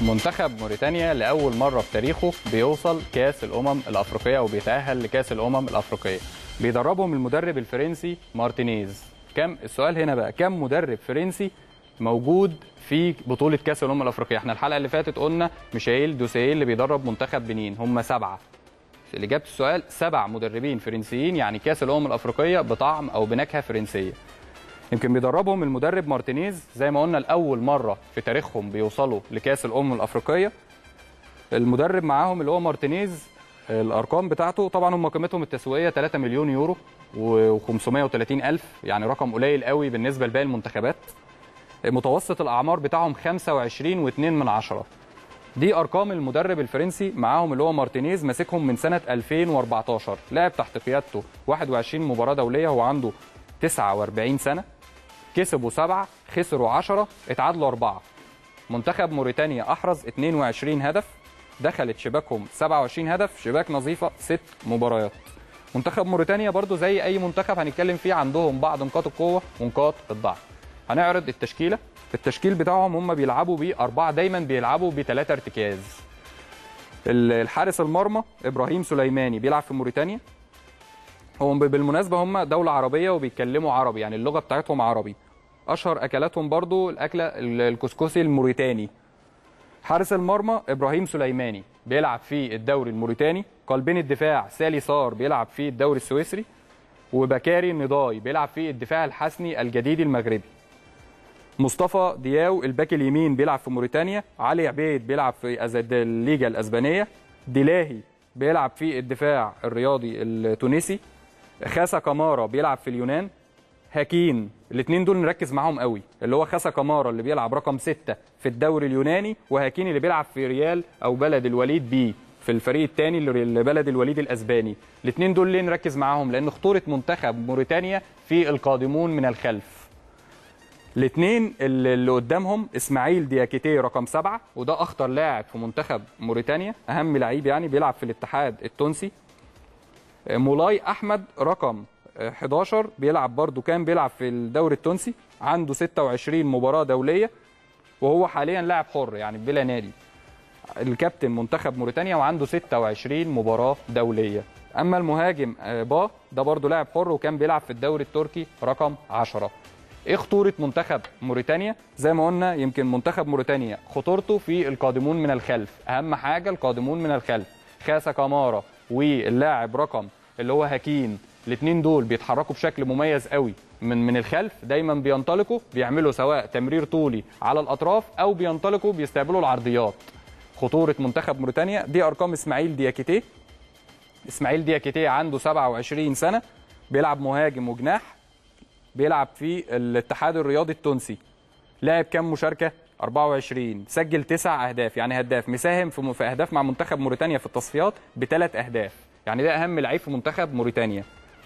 منتخب موريتانيا لاول مره في تاريخه بيوصل كاس الامم الافريقيه وبيتاهل لكاس الامم الافريقيه بيدربهم المدرب الفرنسي مارتينيز كم السؤال هنا بقى كم مدرب فرنسي موجود في بطوله كاس الامم الافريقيه احنا الحلقه اللي فاتت قلنا ميشيل دوسيه اللي بيدرب منتخب بنين هم سبعه اللي اجابه السؤال سبع مدربين فرنسيين يعني كاس الامم الافريقيه بطعم او بنكهه فرنسيه يمكن بيدربهم المدرب مارتينيز زي ما قلنا لاول مره في تاريخهم بيوصلوا لكاس الامم الافريقيه المدرب معاهم اللي هو مارتينيز الارقام بتاعته طبعا هم قيمتهم التسويقيه 3 مليون يورو و530 الف يعني رقم قليل قوي بالنسبه لباقي المنتخبات متوسط الاعمار بتاعهم 25 و2 من عشرة دي ارقام المدرب الفرنسي معاهم اللي هو مارتينيز ماسكهم من سنه 2014 لعب تحت قيادته 21 مباراه دوليه هو عنده 49 سنه كسبوا سبعه خسروا 10 اتعادلوا اربعه منتخب موريتانيا احرز 22 هدف دخلت شباكهم 27 هدف شباك نظيفه ست مباريات منتخب موريتانيا برضو زي اي منتخب هنتكلم فيه عندهم بعض نقاط القوه ونقاط الضعف هنعرض التشكيله التشكيل بتاعهم هم بيلعبوا باربعه دايما بيلعبوا بثلاثه ارتكاز الحارس المرمى ابراهيم سليماني بيلعب في موريتانيا هم بالمناسبه هم دوله عربيه وبيتكلموا عربي يعني اللغه بتاعتهم عربي اشهر اكلاتهم برضو الاكله الكسكسي الموريتاني حارس المرمى ابراهيم سليماني بيلعب في الدوري الموريتاني قلبين الدفاع سالي صار بيلعب في الدوري السويسري وبكاري نضاي بيلعب في الدفاع الحسني الجديد المغربي مصطفى دياو الباك اليمين بيلعب في موريتانيا علي عبيد بيلعب في الليجا الاسبانيه ديلاهي بيلعب في الدفاع الرياضي التونسي خاسا كامارا بيلعب في اليونان هاكين الاثنين دول نركز معاهم قوي اللي هو خاسا كامارا اللي بيلعب رقم ستة في الدوري اليوناني وهاكين اللي بيلعب في ريال او بلد الوليد بي في الفريق الثاني اللي بلد الوليد الاسباني الاثنين دول ليه نركز معاهم لان خطوره منتخب موريتانيا في القادمون من الخلف الاثنين اللي قدامهم اسماعيل دياكيتي رقم سبعة وده اخطر لاعب في منتخب موريتانيا اهم لعيب يعني بيلعب في الاتحاد التونسي مولاي احمد رقم 11 بيلعب برضه كان بيلعب في الدوري التونسي عنده 26 مباراه دوليه وهو حاليا لاعب حر يعني بلا نادي الكابتن منتخب موريتانيا وعنده 26 مباراه دوليه اما المهاجم با ده برضه لاعب حر وكان بيلعب في الدوري التركي رقم 10 ايه خطوره منتخب موريتانيا زي ما قلنا يمكن منتخب موريتانيا خطورته في القادمون من الخلف اهم حاجه القادمون من الخلف خاسا كامارا واللاعب رقم اللي هو هاكين الاثنين دول بيتحركوا بشكل مميز قوي من من الخلف دايما بينطلقوا بيعملوا سواء تمرير طولي على الاطراف او بينطلقوا بيستقبلوا العرضيات خطوره منتخب موريتانيا دي ارقام اسماعيل دياكيتي اسماعيل دياكيتي عنده 27 سنه بيلعب مهاجم وجناح بيلعب في الاتحاد الرياضي التونسي لعب كام مشاركه 24 سجل تسع اهداف يعني هداف مساهم في في اهداف مع منتخب موريتانيا في التصفيات بثلاث اهداف يعني ده اهم لعيب في منتخب موريتانيا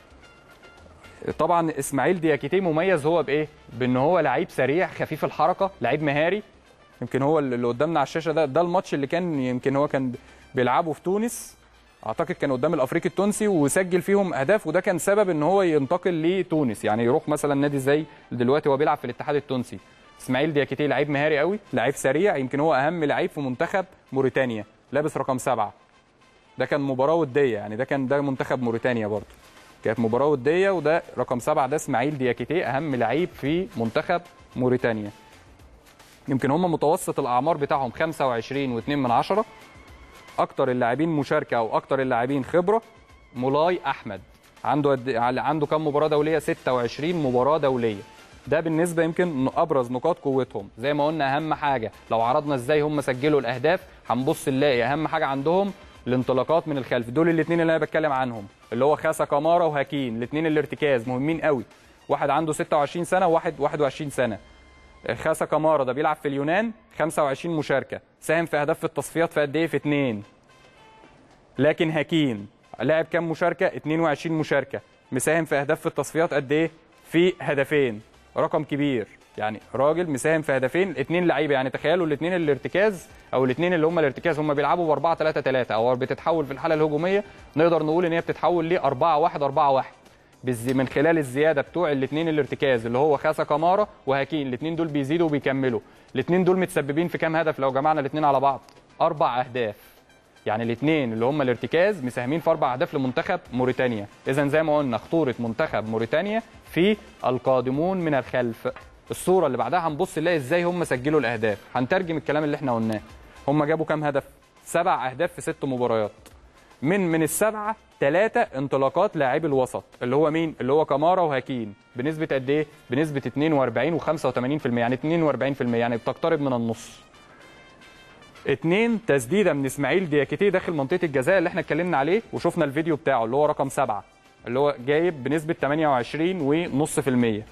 طبعا اسماعيل دياكيتي مميز هو بايه بان هو لعيب سريع خفيف الحركه لعيب مهاري يمكن هو اللي قدامنا على الشاشه ده ده الماتش اللي كان يمكن هو كان بيلعبه في تونس اعتقد كان قدام الافريقي التونسي وسجل فيهم اهداف وده كان سبب ان هو ينتقل لتونس يعني يروح مثلا نادي زي دلوقتي هو بيلعب في الاتحاد التونسي اسماعيل دياكيتي لعيب مهاري قوي لعيب سريع يمكن هو اهم لعيب في منتخب موريتانيا لابس رقم سبعة ده كان مباراه وديه يعني ده كان ده منتخب موريتانيا برضه كانت مباراه وديه وده رقم سبعة ده اسماعيل دياكيتي اهم لعيب في منتخب موريتانيا يمكن هم متوسط الاعمار بتاعهم 25 و2 من عشرة اكتر اللاعبين مشاركه او اكتر اللاعبين خبره مولاي احمد عنده قد عنده كام مباراه دوليه 26 مباراه دوليه ده بالنسبه يمكن ابرز نقاط قوتهم زي ما قلنا اهم حاجه لو عرضنا ازاي هم سجلوا الاهداف هنبص نلاقي اهم حاجه عندهم الانطلاقات من الخلف دول الاثنين اللي انا بتكلم عنهم اللي هو خاسا كامارا وهاكين الاثنين الارتكاز مهمين قوي واحد عنده 26 سنه وواحد 21 سنه خاسا كامارا ده بيلعب في اليونان 25 مشاركه ساهم في اهداف في التصفيات في قد ايه في اثنين لكن هاكين لعب كام مشاركه 22 مشاركه مساهم في اهداف في التصفيات قد ايه في هدفين رقم كبير يعني راجل مساهم في هدفين اثنين لعيبه يعني تخيلوا الاثنين الارتكاز او الاثنين اللي هم الارتكاز هم بيلعبوا ب 4 3 3 او بتتحول في الحاله الهجوميه نقدر نقول ان هي بتتحول ل 4 1 4 1 من خلال الزياده بتوع الاثنين الارتكاز اللي هو خاسا كامارا وهاكين الاثنين دول بيزيدوا وبيكملوا الاثنين دول متسببين في كام هدف لو جمعنا الاثنين على بعض اربع اهداف يعني الاثنين اللي هم الارتكاز مساهمين في اربع اهداف لمنتخب موريتانيا اذا زي ما قلنا خطوره منتخب موريتانيا في القادمون من الخلف الصوره اللي بعدها هنبص نلاقي ازاي هم سجلوا الاهداف هنترجم الكلام اللي احنا قلناه هم جابوا كام هدف سبع اهداف في ست مباريات من من السبعه ثلاثه انطلاقات لاعبي الوسط اللي هو مين اللي هو كمارا وهاكين بنسبه قد ايه بنسبه 42 و85% يعني 42% يعني بتقترب من النص اتنين تسديده من اسماعيل دياكيتيه داخل منطقه الجزاء اللي احنا اتكلمنا عليه وشفنا الفيديو بتاعه اللي هو رقم سبعة اللي هو جايب بنسبه 28 ونص في المية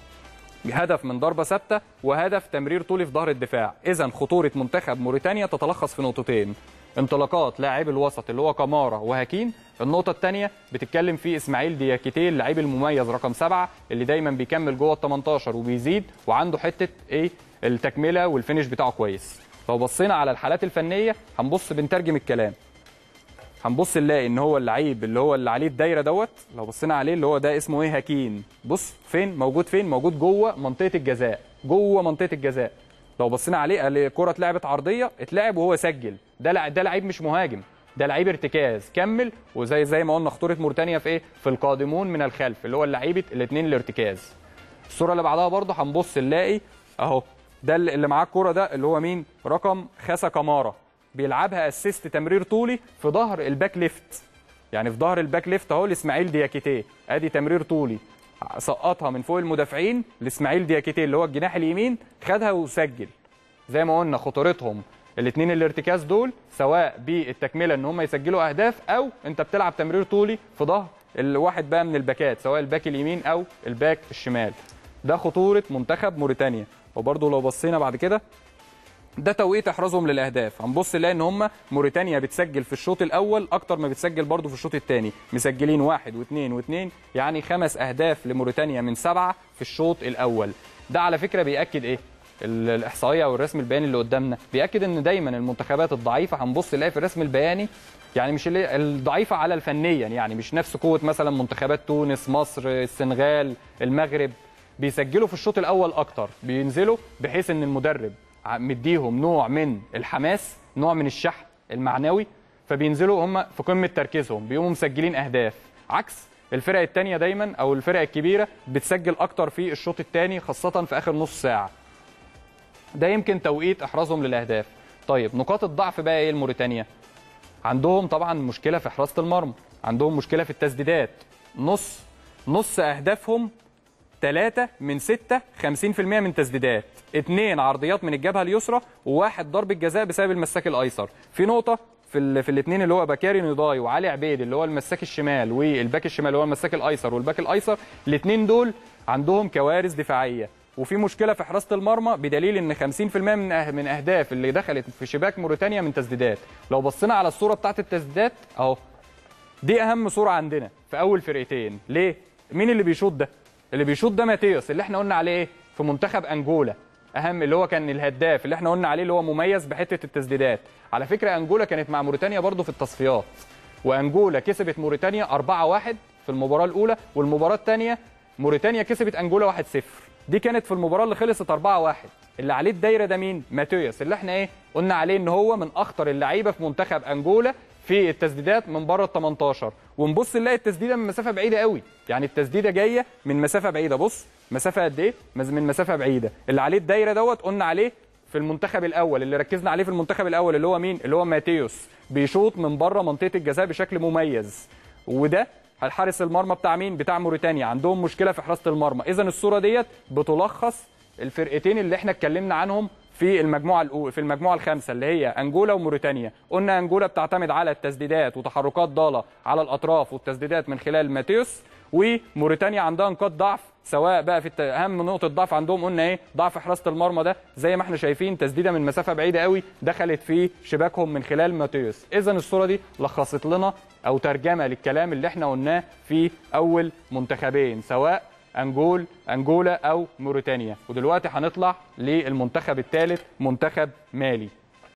هدف من ضربه ثابته وهدف تمرير طولي في ظهر الدفاع اذا خطوره منتخب موريتانيا تتلخص في نقطتين انطلاقات لاعب الوسط اللي هو كمارا وهاكين النقطة الثانية بتتكلم في اسماعيل دياكيتيه اللاعب المميز رقم سبعة اللي دايما بيكمل جوه ال 18 وبيزيد وعنده حتة ايه التكملة والفينش بتاعه كويس لو بصينا على الحالات الفنية هنبص بنترجم الكلام هنبص نلاقي ان هو اللعيب اللي هو اللي عليه الدايره دوت لو بصينا عليه اللي هو ده اسمه ايه هاكين بص فين موجود فين موجود جوه منطقه الجزاء جوه منطقه الجزاء لو بصينا عليه الكره اتلعبت عرضيه اتلعب وهو سجل ده لع- ده لعيب مش مهاجم ده لعيب ارتكاز كمل وزي زي ما قلنا خطوره موريتانيا في ايه في القادمون من الخلف اللي هو اللعيبه الاثنين الارتكاز الصوره اللي بعدها برضه هنبص نلاقي اهو ده اللي اللي معاه الكوره ده اللي هو مين رقم خاسا كمارا بيلعبها اسيست تمرير طولي في ظهر الباك ليفت يعني في ظهر الباك ليفت اهو لاسماعيل دياكيتيه ادي تمرير طولي سقطها من فوق المدافعين لاسماعيل دياكيتيه اللي هو الجناح اليمين خدها وسجل زي ما قلنا خطورتهم الاثنين الارتكاز دول سواء بالتكمله ان هم يسجلوا اهداف او انت بتلعب تمرير طولي في ظهر الواحد بقى من الباكات سواء الباك اليمين او الباك الشمال ده خطوره منتخب موريتانيا وبرضه لو بصينا بعد كده ده توقيت احرازهم للاهداف هنبص نلاقي ان هم موريتانيا بتسجل في الشوط الاول اكتر ما بتسجل برضه في الشوط الثاني مسجلين واحد واثنين واثنين يعني خمس اهداف لموريتانيا من سبعه في الشوط الاول ده على فكره بياكد ايه ال- الاحصائيه او الرسم البياني اللي قدامنا بياكد ان دايما المنتخبات الضعيفه هنبص نلاقي في الرسم البياني يعني مش اللي الضعيفه على الفنيا يعني مش نفس قوه مثلا منتخبات تونس مصر السنغال المغرب بيسجلوا في الشوط الاول اكتر بينزلوا بحيث ان المدرب ع- مديهم نوع من الحماس نوع من الشحن المعنوي فبينزلوا هم في قمه تركيزهم بيقوموا مسجلين اهداف عكس الفرق الثانيه دايما او الفرق الكبيره بتسجل اكتر في الشوط الثاني خاصه في اخر نص ساعه ده يمكن توقيت احرازهم للاهداف طيب نقاط الضعف بقى ايه الموريتانيا عندهم طبعا مشكله في حراسه المرمى عندهم مشكله في التسديدات نص نص اهدافهم ثلاثة من ستة 50% من تسديدات اثنين عرضيات من الجبهة اليسرى وواحد ضربة جزاء بسبب المساك الأيسر في نقطة في ال... في الاثنين اللي هو بكاري نضاي وعلي عبيد اللي هو المساك الشمال والباك الشمال اللي هو المساك الأيسر والباك الأيسر الاثنين دول عندهم كوارث دفاعية وفي مشكلة في حراسة المرمى بدليل ان 50% من أه... من اهداف اللي دخلت في شباك موريتانيا من تسديدات لو بصينا على الصورة بتاعت التسديدات اهو دي اهم صوره عندنا في اول فرقتين ليه مين اللي بيشوط ده اللي بيشوط ده ماتيوس اللي احنا قلنا عليه ايه في منتخب انجولا اهم اللي هو كان الهداف اللي احنا قلنا عليه اللي هو مميز بحته التسديدات على فكره انجولا كانت مع موريتانيا برضو في التصفيات وانجولا كسبت موريتانيا 4-1 في المباراه الاولى والمباراه الثانيه موريتانيا كسبت انجولا 1-0 دي كانت في المباراه اللي خلصت 4-1 اللي عليه الدايره ده مين ماتيوس اللي احنا ايه قلنا عليه ان هو من اخطر اللعيبه في منتخب انجولا في التسديدات من بره ال 18 ونبص نلاقي التسديده من مسافه بعيده قوي يعني التسديده جايه من مسافه بعيده بص مسافه قد ايه مز- من مسافه بعيده اللي عليه الدايره دوت قلنا عليه في المنتخب الاول اللي ركزنا عليه في المنتخب الاول اللي هو مين اللي هو ماتيوس بيشوط من بره منطقه الجزاء بشكل مميز وده الحارس المرمى بتاع مين بتاع موريتانيا عندهم مشكله في حراسه المرمى اذا الصوره ديت بتلخص الفرقتين اللي احنا اتكلمنا عنهم في المجموعه الأولى في المجموعه الخامسه اللي هي انجولا وموريتانيا قلنا انجولا بتعتمد على التسديدات وتحركات ضاله على الاطراف والتسديدات من خلال ماتيوس وموريتانيا عندها نقاط ضعف سواء بقى في الت... اهم نقطه ضعف عندهم قلنا ايه ضعف حراسه المرمى ده زي ما احنا شايفين تسديده من مسافه بعيده قوي دخلت في شباكهم من خلال ماتيوس اذا الصوره دي لخصت لنا او ترجمه للكلام اللي احنا قلناه في اول منتخبين سواء انجول انجولا او موريتانيا ودلوقتي هنطلع للمنتخب الثالث منتخب مالي